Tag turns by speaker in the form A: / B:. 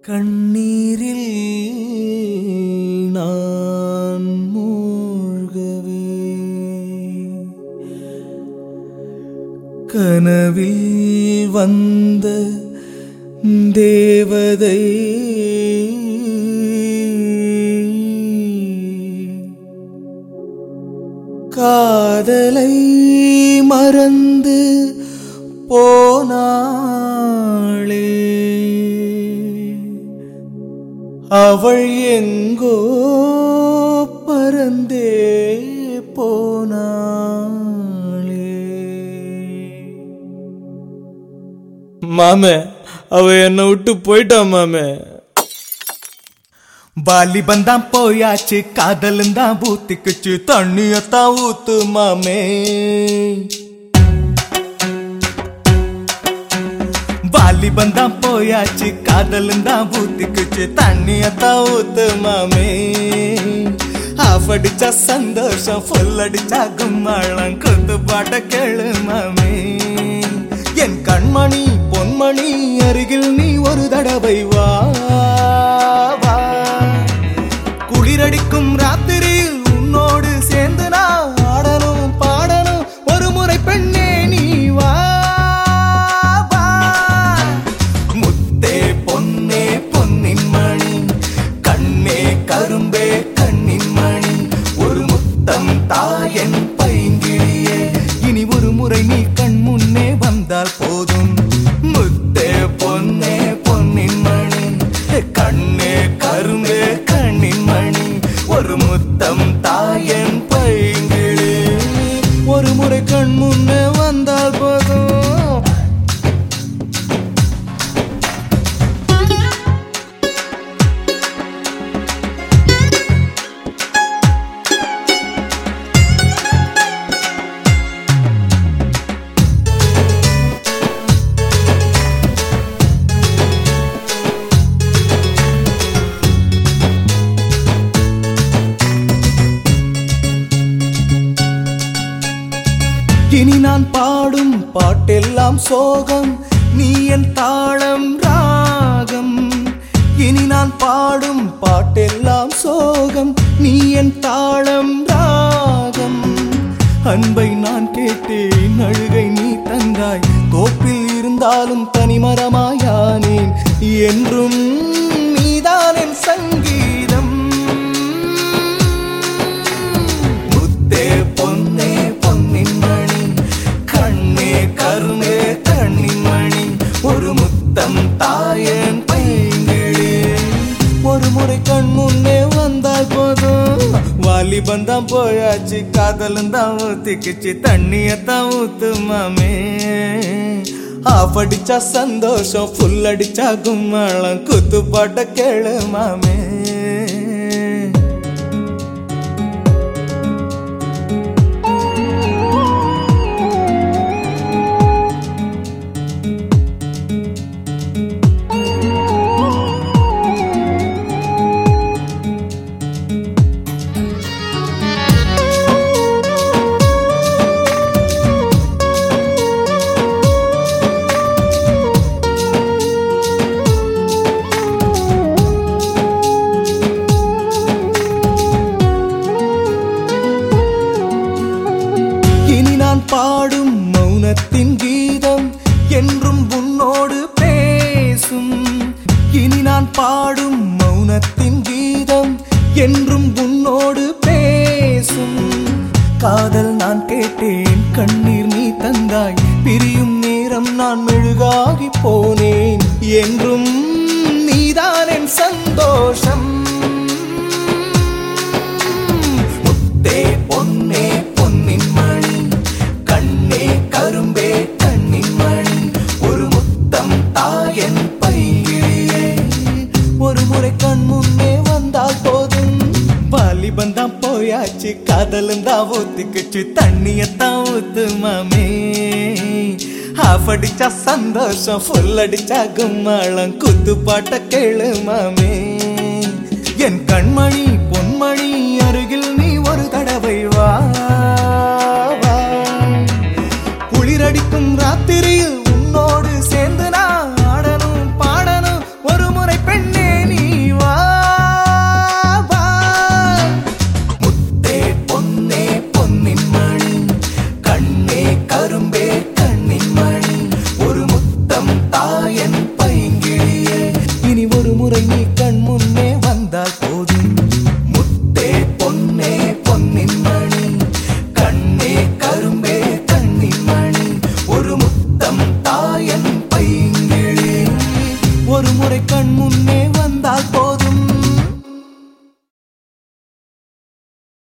A: கண்ணீரில் நான் மூழ்கவே கனவில் வந்த தேவதை காதலை மறந்து போனாளே அவள் எங்கோ பறந்தே போனாளே மாமே அவ என்னை விட்டு போயிட்டா மாமே வாலிபன் தான் போயாச்சு காதலும் தான் ஊத்திக்குச்சு தண்ணியத்தான் ஊத்து மாமே வாலிபன் தான் போயாச்சு காதலும் தான் ஊத்திக்குச்சு தண்ணியத்தான் ஊத்து மாமே ஆஃப் அடிச்சா சந்தோஷம் ஃபுல் அடிச்சா கும்மாளம் குத்து பாட்ட கேளு மாமே என் கண்மணி பொன்மணி அருகில் நீ ஒரு தடவை வா வா குளிரடிக்கும் ராத்திரியில் உன்னோடு சேர்ந்து நான் ஆடணும் பாடணும் ஒரு முறை பெண்ணே நீ வா வா முத்தே பொன்னே பொன்னின் மணி கண்ணே கரும்பே கண்ணின் மணி ஒரு முத்தம் தாயன் பைங்கிழியே இனி ஒரு முறை நீ கண் முன்னே வந்தால் போதும் முத்தே பொன்னே பொன்னின் மணி கண்ணே கரும்பே கண்ணின் மணி ஒரு முத்தம் தாயன் பைங்கிழி ஒரு முறை கண் முன்னே வந்தால் போதும் இனி நான் பாடும் பாட்டெல்லாம் சோகம் நீ என் தாளம் ராகம் இனி நான் பாடும் பாட்டெல்லாம் சோகம் நீ என் தாளம் ராகம் அன்பை நான் கேட்டேன் அழுகை நீ தந்தாய் தோப்பில் இருந்தாலும் தனிமரமாயானேன் என்றும் நீதான் என் சங்கீதம் முத்தே பொன்னே பொன்னின் மணி கண்ணே கருணே கண்ணின் மணி ஒரு முத்தம் தாயன் பைங்கிழி ஒரு முறை கண் முன்னே வந்தால் போதும் வாலி பந்தம் போயாச்சு காதலும் தான் ஊத்திக்குச்சு தண்ணியத்தான் ஊத்து மாமே ஆஃப் அடிச்சா சந்தோஷம் ஃபுல் அடிச்சா கும்மாளம் குத்து பாட்ட கேளு மாமே இனி நான் பாடும் மௌனத்தின் கீதம் என்றும் உன்னோடு பேசும் இனி நான் பாடும் மௌனத்தின் கீதம் என்றும் உன்னோடு பேசும் காதல் நான் கேட்டேன் கண்ணீர் நீ தந்தாய் பிரியும் நேரம் நான் மெழுகாகி போனேன் என்றும் நீதான் என் சந்தோஷம் முத்தே பொன்னே பொன்னின் மணி கண்ணே கரும்பே கண்ணின் மணி ஒரு முத்தம் தாயன் பைங்கிழியே ஒரு முறை கண் முன்னே வந்தால் போதும் வாலிபன் தான் போயாச்சு காதலும் தான் ஊத்திக்குச்சு தண்ணியத்தான் ஊத்து மாமே ஆஃப் அடிச்சா சந்தோஷம் ஃபுல் அடிச்சா கும்மாளம் குத்து பாட்ட கேளு மாமே என் கண்மணி